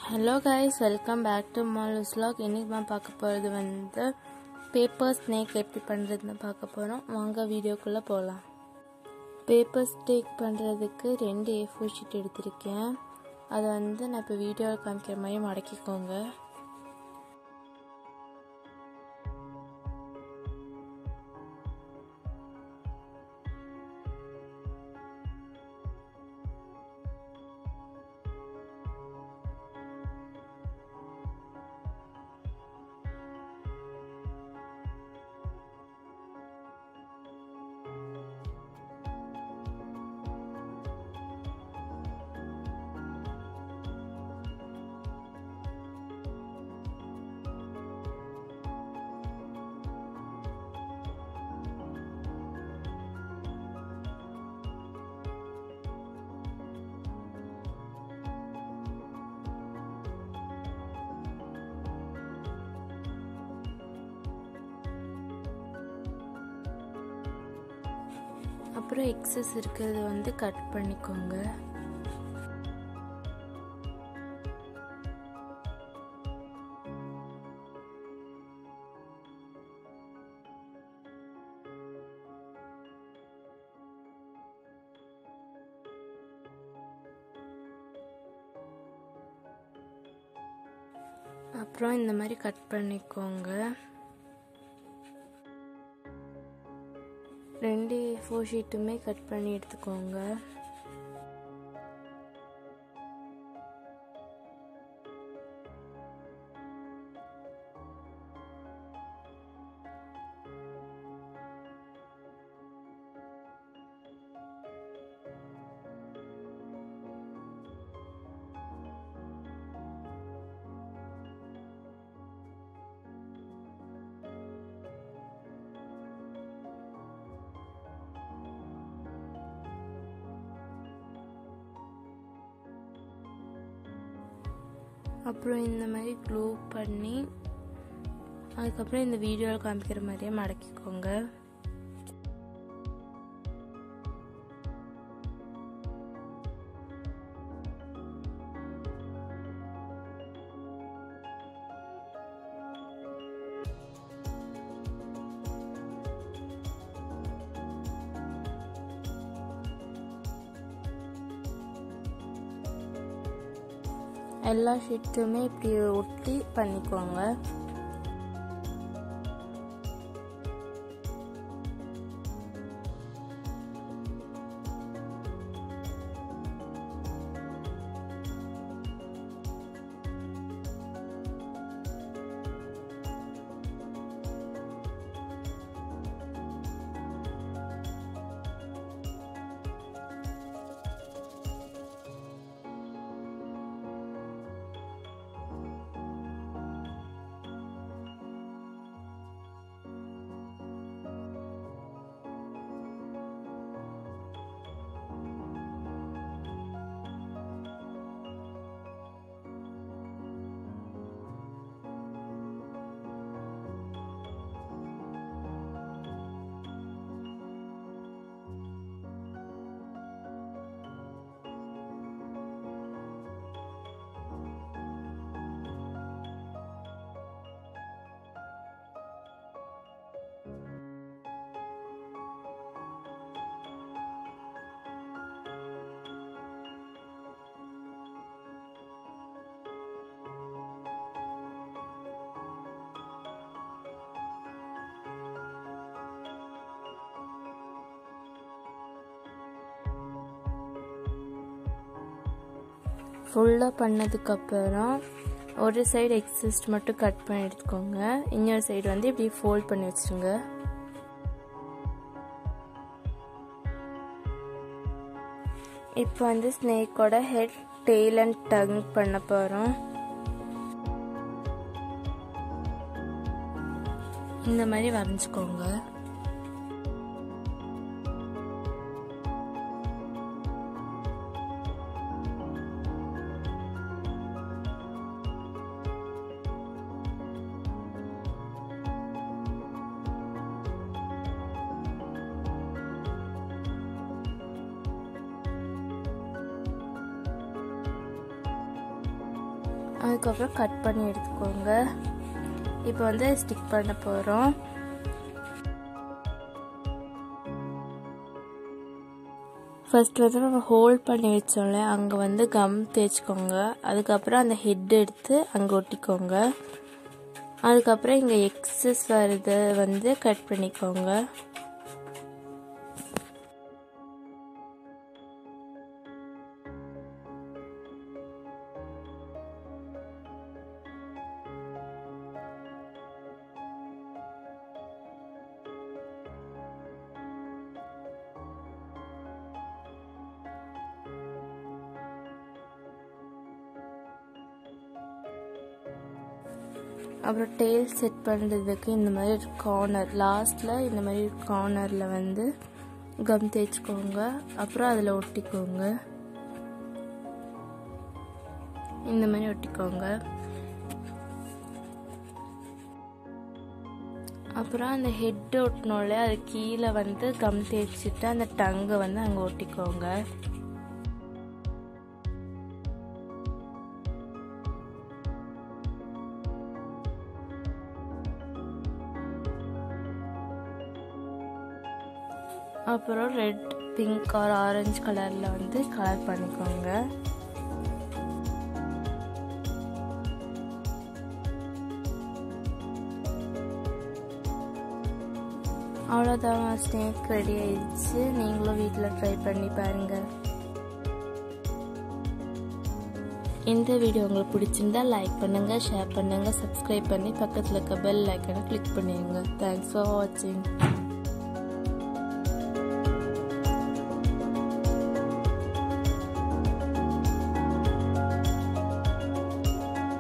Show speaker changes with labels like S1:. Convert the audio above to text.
S1: hello guys welcome back to மாலூஸ் vlog இன்னைக்கு நான் பார்க்க போகிறது வந்து பேப்பர் ஸ்னேக் எப்படி பண்ணுறதுன்னு பார்க்க போகிறோம் வாங்க வீடியோக்குள்ளே போகலாம் பேப்பர் ஸ்னேக் பண்ணுறதுக்கு ரெண்டு ஏ ஃபோர் ஷீட் எடுத்திருக்கேன் அதை வந்து நான் இப்போ வீடியோவில் காமிக்கிற மாதிரி மடக்கிக்கோங்க அப்புறம் எக்ஸஸ் இருக்கிறது வந்து கட் பண்ணிக்கோங்க அப்புறம் இந்த மாதிரி கட் பண்ணிக்கோங்க ரெண்டு ஃபோர் ஷீட்டுமே கட் பண்ணி எடுத்துக்கோங்க அப்புறம் இந்த மாதிரி க்ளூ பண்ணி அதுக்கப்புறம் இந்த வீடியோவில் காமிக்கிற மாதிரியே மடக்கிக்கோங்க எல்லா ஷீட்டுமே இப்படி ஒட்டி பண்ணிக்கோங்க ஃபுல்லாக பண்ணதுக்கப்புறம் ஒரு சைடு எக்ஸிஸ்ட் மட்டும் கட் பண்ணி எடுத்துக்கோங்க இன்னொரு சைடு வந்து இப்படி ஃபோல்ட் பண்ணி வச்சுருங்க இப்போ வந்து ஸ்னேக்கோட ஹெட் டெய்ல் அண்ட் டங் பண்ண போகிறோம் இந்த மாதிரி வரைஞ்சிக்கோங்க அதுக்கப்புறம் கட் பண்ணி எடுத்துக்கோங்க இப்போ வந்து ஸ்டிக் பண்ண போகிறோம் ஃபர்ஸ்ட் வந்து நம்ம ஹோல்ட் பண்ணி வச்சோம்ல அங்கே வந்து கம் தேய்ச்சிக்கோங்க அதுக்கப்புறம் அந்த ஹெட் எடுத்து அங்கே ஒட்டிக்கோங்க அதுக்கப்புறம் இங்கே எக்ஸஸ் வருது வந்து கட் பண்ணிக்கோங்க அப்புறம் டெய்ல் செட் பண்ணுறதுக்கு இந்த மாதிரி ஒரு கார்னர் லாஸ்ட்டில் இந்த மாதிரி ஒரு கார்னரில் வந்து கம் தேய்ச்சிக்கோங்க அப்புறம் அதில் ஒட்டிக்கோங்க இந்த மாதிரி ஒட்டிக்கோங்க அப்புறம் அந்த ஹெட் ஒட்டினோல அது கீழே வந்து கம் தேய்ச்சிட்டு அந்த டங்கை வந்து அங்கே ஒட்டிக்கோங்க அப்புறம் ரெட் பிங்க் ஆர் ஆரஞ்சு கலரில் வந்து கலர் பண்ணிக்கோங்க அவ்வளோதான் ஸ்னேக் ரெடி ஆயிடுச்சு நீங்களும் வீட்டில் ட்ரை பண்ணி பாருங்கள் இந்த வீடியோ உங்களுக்கு பிடிச்சிருந்தா லைக் பண்ணுங்கள் ஷேர் பண்ணுங்கள் சப்ஸ்கிரைப் பண்ணி பக்கத்தில் இருக்க பெல் ஐக்கனை கிளிக் பண்ணிடுங்க தேங்க்ஸ் ஃபார் வாட்சிங்